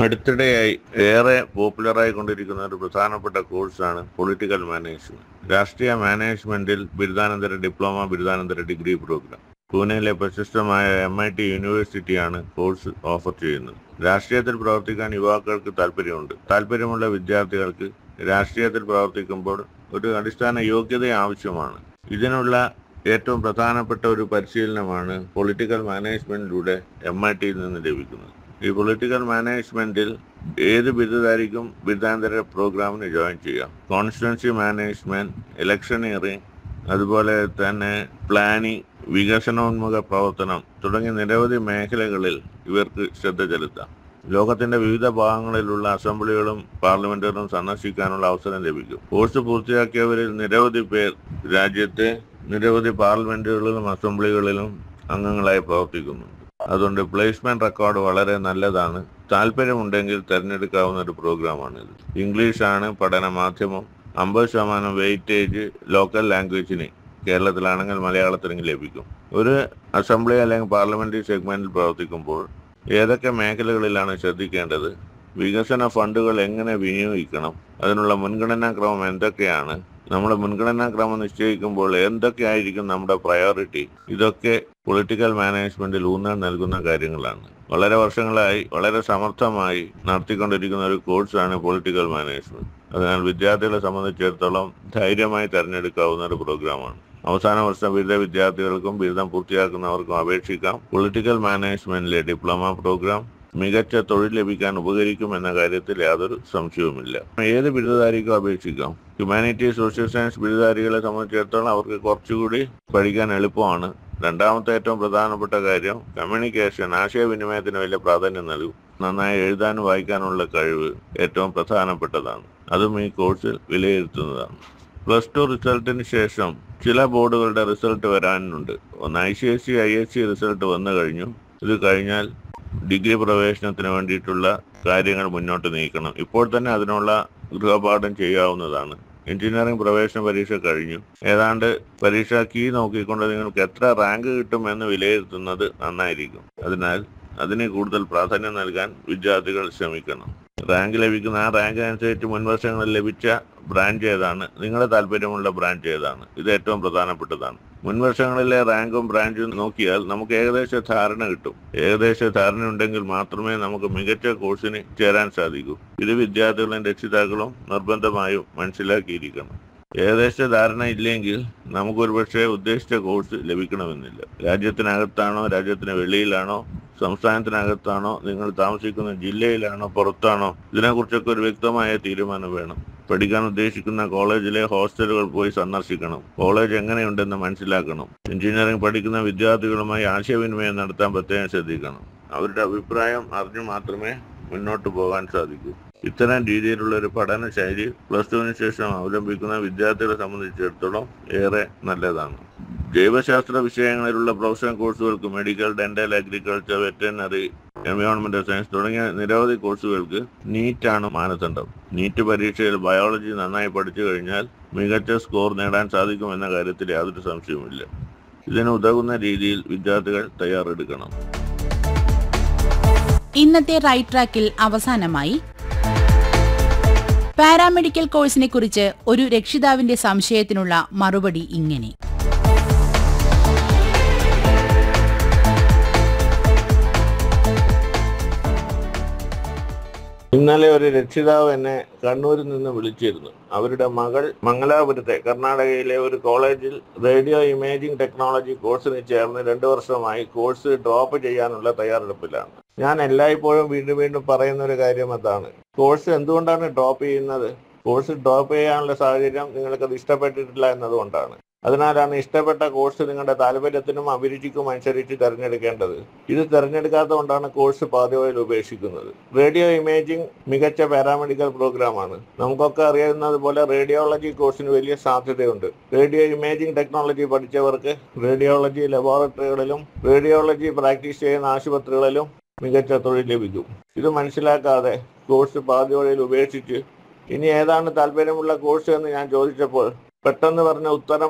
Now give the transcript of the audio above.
അടുത്തിടെയായി ഏറെ പോപ്പുലറായി കൊണ്ടിരിക്കുന്ന ഒരു പ്രധാനപ്പെട്ട കോഴ്സാണ് പൊളിറ്റിക്കൽ മാനേജ്മെന്റ് രാഷ്ട്രീയ മാനേജ്മെന്റിൽ ബിരുദാനന്തര ഡിപ്ലോമ ബിരുദാനന്തര ഡിഗ്രി പ്രോഗ്രാം പൂനെയിലെ പ്രശസ്തമായ എം ഐ ടി യൂണിവേഴ്സിറ്റിയാണ് കോഴ്സ് ഓഫർ ചെയ്യുന്നത് രാഷ്ട്രീയത്തിൽ പ്രവർത്തിക്കാൻ യുവാക്കൾക്ക് താല്പര്യമുണ്ട് താല്പര്യമുള്ള വിദ്യാർത്ഥികൾക്ക് രാഷ്ട്രീയത്തിൽ പ്രവർത്തിക്കുമ്പോൾ ഒരു അടിസ്ഥാന യോഗ്യത ആവശ്യമാണ് ഇതിനുള്ള ഏറ്റവും പ്രധാനപ്പെട്ട ഒരു പരിശീലനമാണ് പൊളിറ്റിക്കൽ മാനേജ്മെന്റിലൂടെ എം ഐ ടിയിൽ നിന്ന് ലഭിക്കുന്നത് ഈ പൊളിറ്റിക്കൽ മാനേജ്മെന്റിൽ ഏത് ബിരുദധാരിക്കും ബിരുദാന്തര പ്രോഗ്രാമിന് ജോയിൻ ചെയ്യാം കോൺസ്റ്റിറ്റ്യൻസി മാനേജ്മെന്റ് ഇലക്ഷനിയറിംഗ് അതുപോലെ തന്നെ പ്ലാനിംഗ് വികസനോന്മുഖ പ്രവർത്തനം തുടങ്ങിയ നിരവധി മേഖലകളിൽ ഇവർക്ക് ശ്രദ്ധ ചെലുത്താം ലോകത്തിന്റെ വിവിധ ഭാഗങ്ങളിലുള്ള അസംബ്ലികളും പാർലമെന്റുകളും സന്ദർശിക്കാനുള്ള അവസരം ലഭിക്കും കോഴ്സ് പൂർത്തിയാക്കിയവരിൽ നിരവധി പേർ രാജ്യത്തെ നിരവധി പാർലമെന്റുകളിലും അസംബ്ലികളിലും അംഗങ്ങളായി പ്രവർത്തിക്കുന്നുണ്ട് അതുകൊണ്ട് പ്ലേസ്മെന്റ് റെക്കോർഡ് വളരെ നല്ലതാണ് താല്പര്യമുണ്ടെങ്കിൽ തിരഞ്ഞെടുക്കാവുന്ന ഒരു പ്രോഗ്രാമാണിത് ഇംഗ്ലീഷാണ് പഠന മാധ്യമം അമ്പത് ശതമാനം വെയിറ്റേജ് ലോക്കൽ ലാംഗ്വേജിന് കേരളത്തിലാണെങ്കിൽ മലയാളത്തിന് ലഭിക്കും ഒരു അസംബ്ലി അല്ലെങ്കിൽ പാർലമെന്ററി സെഗ്മെന്റിൽ പ്രവർത്തിക്കുമ്പോൾ ഏതൊക്കെ മേഖലകളിലാണ് ശ്രദ്ധിക്കേണ്ടത് വികസന ഫണ്ടുകൾ എങ്ങനെ വിനിയോഗിക്കണം അതിനുള്ള മുൻഗണനാ ക്രമം എന്തൊക്കെയാണ് നമ്മൾ മുൻഗണനാ ക്രമം നിശ്ചയിക്കുമ്പോൾ എന്തൊക്കെയായിരിക്കും നമ്മുടെ പ്രയോറിറ്റി ഇതൊക്കെ പൊളിറ്റിക്കൽ മാനേജ്മെന്റിൽ ഊന്നൽ നൽകുന്ന കാര്യങ്ങളാണ് വളരെ വർഷങ്ങളായി വളരെ സമർത്ഥമായി നടത്തിക്കൊണ്ടിരിക്കുന്ന ഒരു കോഴ്സാണ് പൊളിറ്റിക്കൽ മാനേജ്മെന്റ് അതിനാൽ വിദ്യാർത്ഥികളെ സംബന്ധിച്ചിടത്തോളം ധൈര്യമായി തിരഞ്ഞെടുക്കാവുന്ന ഒരു പ്രോഗ്രാമാണ് അവസാന വർഷ ബിരുദ വിദ്യാർത്ഥികൾക്കും ബിരുദം പൂർത്തിയാക്കുന്നവർക്കും അപേക്ഷിക്കാം പൊളിറ്റിക്കൽ മാനേജ്മെന്റിലെ ഡിപ്ലോമ പ്രോഗ്രാം മികച്ച തൊഴിൽ ലഭിക്കാൻ ഉപകരിക്കും എന്ന കാര്യത്തിൽ യാതൊരു സംശയവുമില്ല ഏത് ബിരുദധാരിക്കും അപേക്ഷിക്കാം ഹ്യൂമാനിറ്റീസ് സോഷ്യൽ സയൻസ് ബിരുദധാരികളെ സംബന്ധിച്ചിടത്തോളം അവർക്ക് കുറച്ചുകൂടി പഠിക്കാൻ എളുപ്പമാണ് രണ്ടാമത്തെ ഏറ്റവും പ്രധാനപ്പെട്ട കാര്യം കമ്മ്യൂണിക്കേഷൻ ആശയവിനിമയത്തിന് വലിയ പ്രാധാന്യം നൽകും നന്നായി എഴുതാനും വായിക്കാനുള്ള കഴിവ് ഏറ്റവും പ്രധാനപ്പെട്ടതാണ് അതും ഈ കോഴ്സിൽ വിലയിരുത്തുന്നതാണ് പ്ലസ് ടു റിസൾട്ടിന് ശേഷം ചില ബോർഡുകളുടെ റിസൾട്ട് വരാനുണ്ട് ഒന്ന് I C S C I S C result വന്നു കഴിഞ്ഞു ഇത് കഴിഞ്ഞാൽ ഡിഗ്രി പ്രവേശനത്തിന് വേണ്ടിയിട്ടുള്ള കാര്യങ്ങൾ മുന്നോട്ട് നീക്കണം ഇപ്പോൾ തന്നെ അതിനുള്ള ഗൃഹപാഠം ചെയ്യാവുന്നതാണ് എഞ്ചിനീയറിംഗ് പ്രവേശന പരീക്ഷ കഴിഞ്ഞു ഏതാണ്ട് പരീക്ഷ കീ നോക്കിക്കൊണ്ട് നിങ്ങൾക്ക് എത്ര റാങ്ക് കിട്ടും എന്ന് വിലയിരുത്തുന്നത് നന്നായിരിക്കും അതിനാൽ അതിന് കൂടുതൽ പ്രാധാന്യം നൽകാൻ വിദ്യാർത്ഥികൾ ശ്രമിക്കണം റാങ്ക് ലഭിക്കുന്ന ആ റാങ്കിനനുസരിച്ച് മുൻവർഷങ്ങളിൽ ലഭിച്ച ബ്രാഞ്ച് ഏതാണ് നിങ്ങളുടെ താല്പര്യമുള്ള ബ്രാഞ്ച് ഏതാണ് ഇത് ഏറ്റവും പ്രധാനപ്പെട്ടതാണ് മുൻവർഷങ്ങളിലെ റാങ്കും ബ്രാഞ്ചും നോക്കിയാൽ നമുക്ക് ഏകദേശ ധാരണ കിട്ടും ഏകദേശ ധാരണ ഉണ്ടെങ്കിൽ മാത്രമേ നമുക്ക് മികച്ച കോഴ്സിന് ചേരാൻ സാധിക്കൂ ഇത് വിദ്യാർത്ഥികളും രക്ഷിതാക്കളും നിർബന്ധമായും മനസ്സിലാക്കിയിരിക്കണം ഏകദേശ ധാരണ ഇല്ലെങ്കിൽ നമുക്കൊരു പക്ഷേ ഉദ്ദേശിച്ച കോഴ്സ് ലഭിക്കണമെന്നില്ല രാജ്യത്തിനകത്താണോ രാജ്യത്തിന് വെളിയിലാണോ സംസ്ഥാനത്തിനകത്താണോ നിങ്ങൾ താമസിക്കുന്ന ജില്ലയിലാണോ പുറത്താണോ ഇതിനെക്കുറിച്ചൊക്കെ ഒരു വ്യക്തമായ തീരുമാനം വേണം പഠിക്കാൻ ഉദ്ദേശിക്കുന്ന കോളേജിലെ ഹോസ്റ്റലുകൾ പോയി സന്ദർശിക്കണം കോളേജ് എങ്ങനെയുണ്ടെന്ന് മനസ്സിലാക്കണം എഞ്ചിനീയറിംഗ് പഠിക്കുന്ന വിദ്യാർത്ഥികളുമായി ആശയവിനിമയം നടത്താൻ പ്രത്യേകം ശ്രദ്ധിക്കണം അവരുടെ അഭിപ്രായം അറിഞ്ഞു മാത്രമേ മുന്നോട്ട് പോകാൻ സാധിക്കൂ ഇത്തരം രീതിയിലുള്ള ഒരു പഠന ശൈലി പ്ലസ് ടുവിന് ശേഷം അവലംബിക്കുന്ന വിദ്യാർത്ഥികളെ സംബന്ധിച്ചിടത്തോളം ഏറെ നല്ലതാണ് ജൈവശാസ്ത്ര വിഷയങ്ങളിലുള്ള പ്രൊഫഷണൽ കോഴ്സുകൾക്ക് മെഡിക്കൽ ഡെന്റൽ അഗ്രികൾച്ചർ വെറ്ററിനറി എൻവയോൺമെന്റൽ സയൻസ് തുടങ്ങിയ നിരവധി കോഴ്സുകൾക്ക് നീറ്റാണ് മാനദണ്ഡം നീറ്റ് പരീക്ഷയിൽ ബയോളജി നന്നായി പഠിച്ചു കഴിഞ്ഞാൽ മികച്ച സ്കോർ നേടാൻ സാധിക്കുമെന്ന കാര്യത്തിൽ യാതൊരു സംശയവുമില്ല ഇതിന് ഉതകുന്ന രീതിയിൽ വിദ്യാർത്ഥികൾ തയ്യാറെടുക്കണം ഇന്നത്തെ റൈറ്റ് ട്രാക്കിൽ അവസാനമായി പാരാമെഡിക്കൽ കോഴ്സിനെ കുറിച്ച് ഒരു രക്ഷിതാവിന്റെ സംശയത്തിനുള്ള മറുപടി ഇങ്ങനെ ഇന്നലെ ഒരു രക്ഷിതാവ് എന്നെ കണ്ണൂരിൽ നിന്ന് വിളിച്ചിരുന്നു അവരുടെ മകൾ മംഗലാപുരത്തെ കർണാടകയിലെ ഒരു കോളേജിൽ റേഡിയോ ഇമേജിംഗ് ടെക്നോളജി കോഴ്സിന് ചേർന്ന് രണ്ടു വർഷമായി കോഴ്സ് ഡ്രോപ്പ് ചെയ്യാനുള്ള തയ്യാറെടുപ്പിലാണ് ഞാൻ എല്ലായ്പ്പോഴും വീണ്ടും വീണ്ടും പറയുന്ന ഒരു കാര്യം അതാണ് കോഴ്സ് എന്തുകൊണ്ടാണ് ഡ്രോപ്പ് ചെയ്യുന്നത് കോഴ്സ് ഡ്രോപ്പ് ചെയ്യാനുള്ള സാഹചര്യം നിങ്ങൾക്കത് ഇഷ്ടപ്പെട്ടിട്ടില്ല എന്നതുകൊണ്ടാണ് അതിനാലാണ് ഇഷ്ടപ്പെട്ട കോഴ്സ് നിങ്ങളുടെ താല്പര്യത്തിനും അഭിരുചിക്കും അനുസരിച്ച് തിരഞ്ഞെടുക്കേണ്ടത് ഇത് തിരഞ്ഞെടുക്കാത്തതുകൊണ്ടാണ് കോഴ്സ് പാതിവയിൽ ഉപേക്ഷിക്കുന്നത് റേഡിയോ ഇമേജിംഗ് മികച്ച പാരാമെഡിക്കൽ പ്രോഗ്രാമാണ് നമുക്കൊക്കെ അറിയാവുന്നത് പോലെ റേഡിയോളജി കോഴ്സിന് വലിയ സാധ്യതയുണ്ട് റേഡിയോ ഇമേജിംഗ് ടെക്നോളജി പഠിച്ചവർക്ക് റേഡിയോളജി ലബോറട്ടറികളിലും റേഡിയോളജി പ്രാക്ടീസ് ചെയ്യുന്ന ആശുപത്രികളിലും മികച്ച തൊഴിൽ ലഭിക്കും ഇത് മനസ്സിലാക്കാതെ കോഴ്സ് പാതിവഴിയിൽ ഉപേക്ഷിച്ച് ഇനി ഏതാണ് താല്പര്യമുള്ള കോഴ്സ് എന്ന് ഞാൻ ചോദിച്ചപ്പോൾ പെട്ടെന്ന് പറഞ്ഞ ഉത്തരം